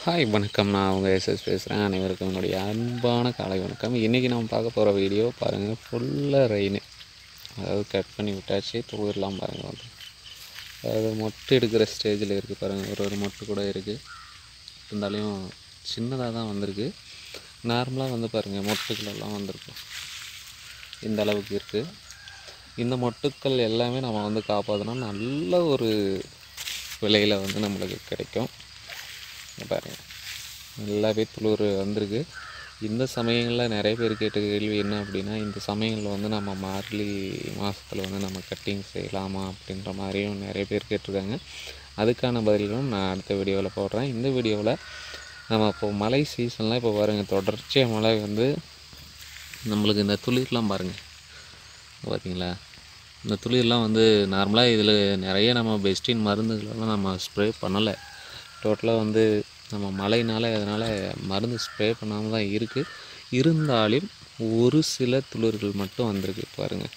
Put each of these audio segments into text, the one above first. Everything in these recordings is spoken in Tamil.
ஹாய் வணக்கம் நான் உங்கள் எஸ்எஸ் பேசுகிறேன் அனைவருக்கும் என்னுடைய அன்பான காலை வணக்கம் இன்றைக்கி நம்ம பார்க்க போகிற வீடியோ பாருங்கள் ஃபுல்லாக ரெயின் அதாவது கட் பண்ணி விட்டாச்சு துளிர்லாம் பாருங்கள் வந்து அதாவது மொட்டு எடுக்கிற ஸ்டேஜில் இருக்குது பாருங்கள் ஒரு ஒரு மொட்டு கூட இருக்குது இருந்தாலும் சின்னதாக தான் வந்திருக்கு நார்மலாக வந்து பாருங்கள் மொட்டுக்கள் எல்லாம் வந்திருக்கு இந்த அளவுக்கு இருக்குது இந்த மொட்டுக்கள் எல்லாமே நம்ம வந்து காப்பாற்றினா நல்ல ஒரு விலையில் வந்து நம்மளுக்கு கிடைக்கும் இங்க பாருங்க நல்லாவே துளிர் வந்திருக்கு இந்த சமயங்களில் நிறைய பேர் கேட்ட கேள்வி என்ன அப்படின்னா இந்த சமயங்களில் வந்து நம்ம மார்கழி மாதத்தில் வந்து நம்ம கட்டிங் செய்யலாமா அப்படின்ற மாதிரியும் நிறைய பேர் கேட்டிருக்காங்க அதுக்கான பதில்களும் நான் அடுத்த வீடியோவில் போடுறேன் இந்த வீடியோவில் நம்ம இப்போ மழை சீசன்லாம் இப்போ பாருங்கள் தொடர்ச்சியாக மழை வந்து நம்மளுக்கு இந்த துளிர்லாம் பாருங்கள் பார்த்தீங்களா இந்த துளிர்லாம் வந்து நார்மலாக இதில் நிறைய நம்ம பெஸ்டின் மருந்துகளெல்லாம் நம்ம ஸ்ப்ரே பண்ணலை டோட்டலாக வந்து நம்ம மழையினால அதனால் மருந்து ஸ்ப்ரே பண்ணாமல் தான் இருக்குது இருந்தாலும் ஒரு சில துளிர்கள் மட்டும் வந்திருக்கு பாருங்கள்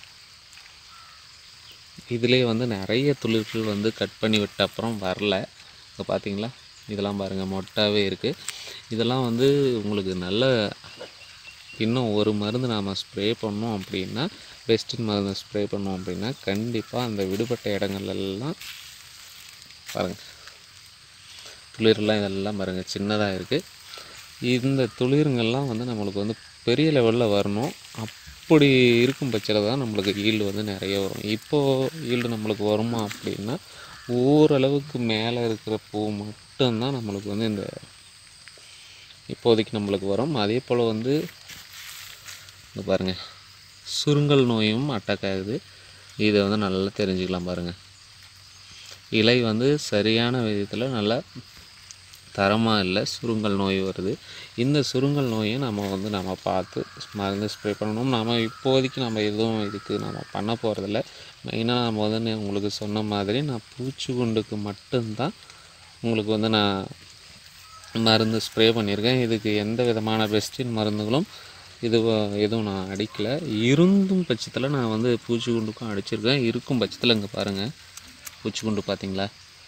இதிலே வந்து நிறைய துளிர்கள் வந்து கட் பண்ணி விட்ட அப்புறம் வரல இப்போ பார்த்தீங்களா இதெல்லாம் பாருங்கள் மொட்டாவே இருக்குது இதெல்லாம் வந்து உங்களுக்கு நல்ல இன்னும் ஒரு மருந்து நாம் ஸ்ப்ரே பண்ணோம் அப்படின்னா பெஸ்டின் மருந்து ஸ்ப்ரே பண்ணோம் அப்படின்னா கண்டிப்பாக அந்த விடுபட்ட இடங்கள்லாம் பாருங்கள் துளிர்லாம் இதெல்லாம் பாருங்கள் சின்னதாக இருக்குது இந்த துளிருங்கள்லாம் வந்து நம்மளுக்கு வந்து பெரிய லெவலில் வரணும் அப்படி இருக்கும் பட்சத்தில் தான் நம்மளுக்கு ஈல்டு வந்து நிறைய வரும் இப்போது ஈல்டு நம்மளுக்கு வருமா அப்படின்னா ஓரளவுக்கு மேலே இருக்கிற பூ மட்டும்தான் நம்மளுக்கு வந்து இந்த இப்போதைக்கு நம்மளுக்கு வரும் அதே போல் வந்து இந்த பாருங்கள் சுருங்கல் நோயும் அட்டாக் ஆகுது இதை வந்து நல்லா தெரிஞ்சுக்கலாம் பாருங்கள் இலை வந்து சரியான விதத்தில் நல்லா தரமாக இல்லை சுருங்கல் நோய் வருது இந்த சுருங்கல் நோயை நம்ம வந்து நம்ம பார்த்து மருந்து ஸ்ப்ரே பண்ணணும் நம்ம இப்போதைக்கு நம்ம எதுவும் இதுக்கு நம்ம பண்ண போகிறதில்ல மெயினாக நம்ம வந்து நான் உங்களுக்கு சொன்ன மாதிரி நான் பூச்சிக்குண்டுக்கு மட்டும்தான் உங்களுக்கு வந்து நான் மருந்து ஸ்ப்ரே பண்ணியிருக்கேன் இதுக்கு எந்த விதமான பெஸ்டின் மருந்துகளும் இது எதுவும் நான் அடிக்கலை இருந்தும் பட்சத்தில் நான் வந்து பூச்சிக்குண்டுக்கும் அடிச்சிருக்கேன் இருக்கும் பட்சத்தில் இங்கே பாருங்கள் பூச்சிக்குண்டு பார்த்தீங்களா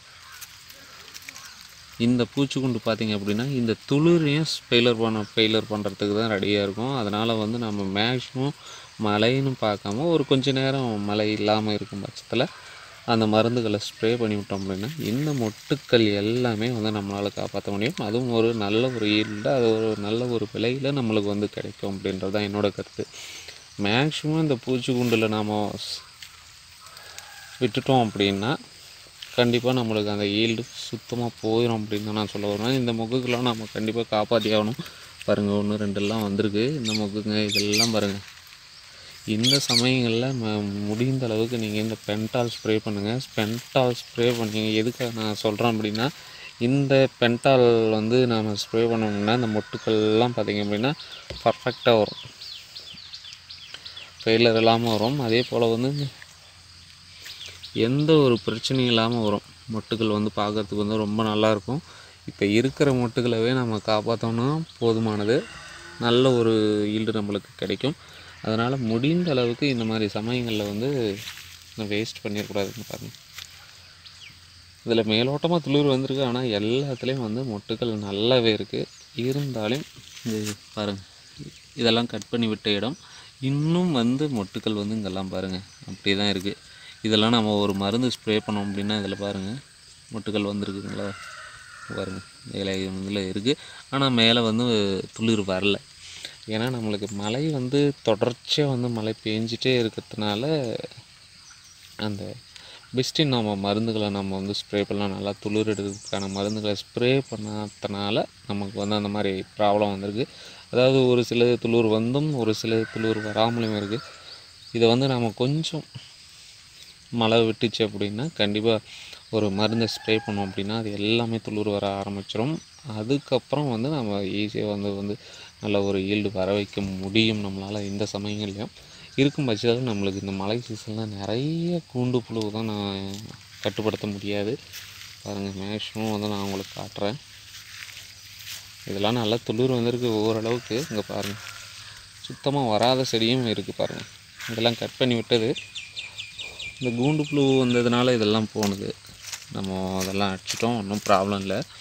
இந்த பூச்சிக்குண்டு பார்த்தீங்க அப்படின்னா இந்த துளிரையும் ஃபெயிலர் பண்ண ஃபெயிலர் பண்ணுறதுக்கு தான் ரெடியாக இருக்கும் அதனால் வந்து நம்ம மேக்ஸிமம் மழைன்னு பார்க்காம ஒரு கொஞ்ச நேரம் மழை இல்லாமல் இருக்கும் பட்சத்தில் அந்த மருந்துகளை ஸ்ப்ரே பண்ணி விட்டோம் அப்படின்னா இந்த மொட்டுக்கள் எல்லாமே வந்து நம்மளால் காப்பாற்ற முடியும் அதுவும் ஒரு நல்ல ஒரு ஈல்டு அது ஒரு நல்ல ஒரு விலையில் நம்மளுக்கு வந்து கிடைக்கும் அப்படின்றது தான் என்னோடய கருத்து மேக்ஸிமம் இந்த பூச்சிக்குண்டில் நாம் விட்டுட்டோம் அப்படின்னா கண்டிப்பாக நம்மளுக்கு அந்த ஈல்டு சுத்தமாக போயிடும் அப்படின்னு தான் நான் சொல்ல வருவேன் இந்த மொக்குக்கெல்லாம் நம்ம கண்டிப்பாக காப்பாற்றி ஆகணும் பாருங்கள் ஒன்று ரெண்டெல்லாம் வந்திருக்கு இந்த மொக்குங்க இதெல்லாம் பாருங்கள் இந்த சமயங்களில் ம முடிந்த அளவுக்கு நீங்கள் இந்த பென்டால் ஸ்ப்ரே பண்ணுங்கள் பென்டால் ஸ்ப்ரே பண்ணுங்க எதுக்காக நான் சொல்கிறேன் அப்படின்னா இந்த பென்டால் வந்து நாம் ஸ்ப்ரே பண்ணோம்னா இந்த மொட்டுக்கள்லாம் பார்த்திங்க அப்படின்னா பர்ஃபெக்டாக வரும் ஃபெயிலர் இல்லாமல் வரும் அதே போல் வந்து எந்த ஒரு பிரச்சனையும் இல்லாமல் வரும் மொட்டுகள் வந்து பார்க்குறதுக்கு வந்து ரொம்ப நல்லாயிருக்கும் இப்போ இருக்கிற மொட்டுகளவே நம்ம காப்பாற்றோம்னா போதுமானது நல்ல ஒரு ஈல்டு நம்மளுக்கு கிடைக்கும் அதனால் முடிந்த அளவுக்கு இந்த மாதிரி சமயங்களில் வந்து வேஸ்ட் பண்ணிடக்கூடாதுன்னு பாருங்கள் இதில் மேலோட்டமாக துளிர் வந்திருக்கு ஆனால் எல்லாத்துலேயும் வந்து மொட்டுக்கள் நல்லாவே இருக்குது இருந்தாலும் இது பாருங்கள் இதெல்லாம் கட் பண்ணி விட்ட இடம் இன்னும் வந்து மொட்டுக்கள் வந்து இங்கெல்லாம் பாருங்கள் அப்படி தான் இருக்குது இதெல்லாம் நம்ம ஒரு மருந்து ஸ்ப்ரே பண்ணோம் அப்படின்னா இதில் பாருங்கள் மொட்டுக்கள் வந்துருக்குங்களா பாருங்கள் இலை இதில் இருக்குது ஆனால் மேலே வந்து துளிர் வரல ஏன்னா நம்மளுக்கு மழை வந்து தொடர்ச்சியாக வந்து மழை பெஞ்சிட்டே இருக்கிறதுனால அந்த பெஸ்டின் நம்ம மருந்துகளை நம்ம வந்து ஸ்ப்ரே பண்ணலாம் நல்லா துளிர் எடுக்கிறதுக்கான மருந்துகளை ஸ்ப்ரே பண்ணாதனால நமக்கு வந்து அந்த மாதிரி ப்ராப்ளம் வந்திருக்கு அதாவது ஒரு சில துளிர் வந்தும் ஒரு சில துளிர் வராமலும் இருக்குது இதை வந்து நம்ம கொஞ்சம் மழை விட்டுச்சு அப்படின்னா கண்டிப்பாக ஒரு மருந்தை ஸ்ப்ரே பண்ணோம் அப்படின்னா அது எல்லாமே துளிர் வர ஆரம்பிச்சிடும் அதுக்கப்புறம் வந்து நம்ம ஈஸியாக வந்து வந்து நல்ல ஒரு ஈல்டு வர வைக்க முடியும் நம்மளால் இந்த சமயங்கள்லையும் இருக்கும் பட்சத்தில் நம்மளுக்கு இந்த மழை சீசனில் நிறைய கூண்டு புழு தான் நான் கட்டுப்படுத்த முடியாது பாருங்கள் மேக்ஸிமம் வந்து நான் உங்களுக்கு காட்டுறேன் இதெல்லாம் நல்லா துளிர் வந்திருக்கு ஓரளவுக்கு இங்கே பாருங்கள் சுத்தமாக வராத செடியும் இருக்குது பாருங்கள் இதெல்லாம் கட் பண்ணி விட்டது இந்த கூண்டு புழு வந்ததுனால இதெல்லாம் போனது நம்ம அதெல்லாம் அடிச்சிட்டோம் ஒன்றும் ப்ராப்ளம் இல்லை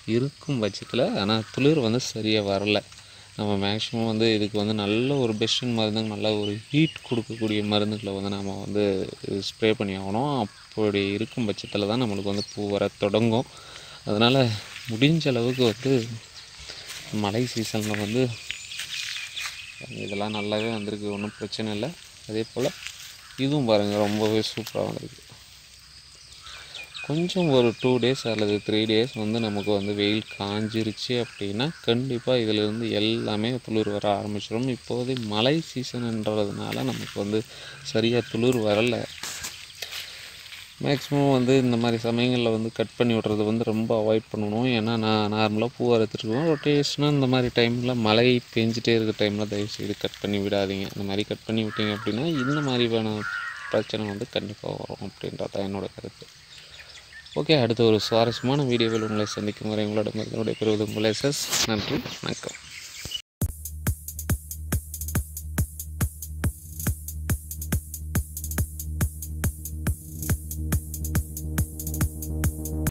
இருக்கும் பட்சத்தில் ஆனால் துளிர் வந்து சரியாக வரல நம்ம மேக்ஸிமம் வந்து இதுக்கு வந்து நல்ல ஒரு பெஸ்டின் மருந்துங்க நல்ல ஒரு ஹீட் கொடுக்கக்கூடிய மருந்துகளை வந்து நம்ம வந்து ஸ்ப்ரே பண்ணி ஆகணும் அப்படி இருக்கும் பட்சத்தில் தான் நம்மளுக்கு வந்து பூ வர தொடங்கும் அதனால் முடிஞ்ச அளவுக்கு வந்து மழை சீசனில் வந்து இதெல்லாம் நல்லாவே வந்திருக்கு ஒன்றும் பிரச்சனை இல்லை அதே போல் இதுவும் பாருங்கள் ரொம்பவே சூப்பராக வந்திருக்கு கொஞ்சம் ஒரு டூ டேஸ் அல்லது த்ரீ டேஸ் வந்து நமக்கு வந்து வெயில் காஞ்சிருச்சு அப்படின்னா கண்டிப்பாக இதிலிருந்து எல்லாமே துளிர் வர ஆரம்பிச்சிடும் இப்போது மழை சீசன்ன்றதுனால நமக்கு வந்து சரியாக துளிர் வரலை மேக்ஸிமம் வந்து இந்த மாதிரி சமயங்களில் வந்து கட் பண்ணி விட்றது வந்து ரொம்ப அவாய்ட் பண்ணணும் ஏன்னா நான் நார்மலாக பூ அறுத்துருக்கோம் ரொட்டேஷனாக இந்த மாதிரி டைமில் மழை பெஞ்சிட்டே இருக்க டைமில் தயவுசெய்து கட் பண்ணி விடாதீங்க இந்த மாதிரி கட் பண்ணி விட்டீங்க அப்படின்னா இந்த மாதிரியான பிரச்சனை வந்து கண்டிப்பாக வரும் அப்படின்றது தான் என்னோட கருத்து ஓகே அடுத்த ஒரு சுவாரஸ்யமான வீடியோவில் உங்களை சந்திக்கும் வரை உங்களிடமிருந்து விடைபெறுவது உங்கள் எஸ்எஸ் நன்றி வணக்கம்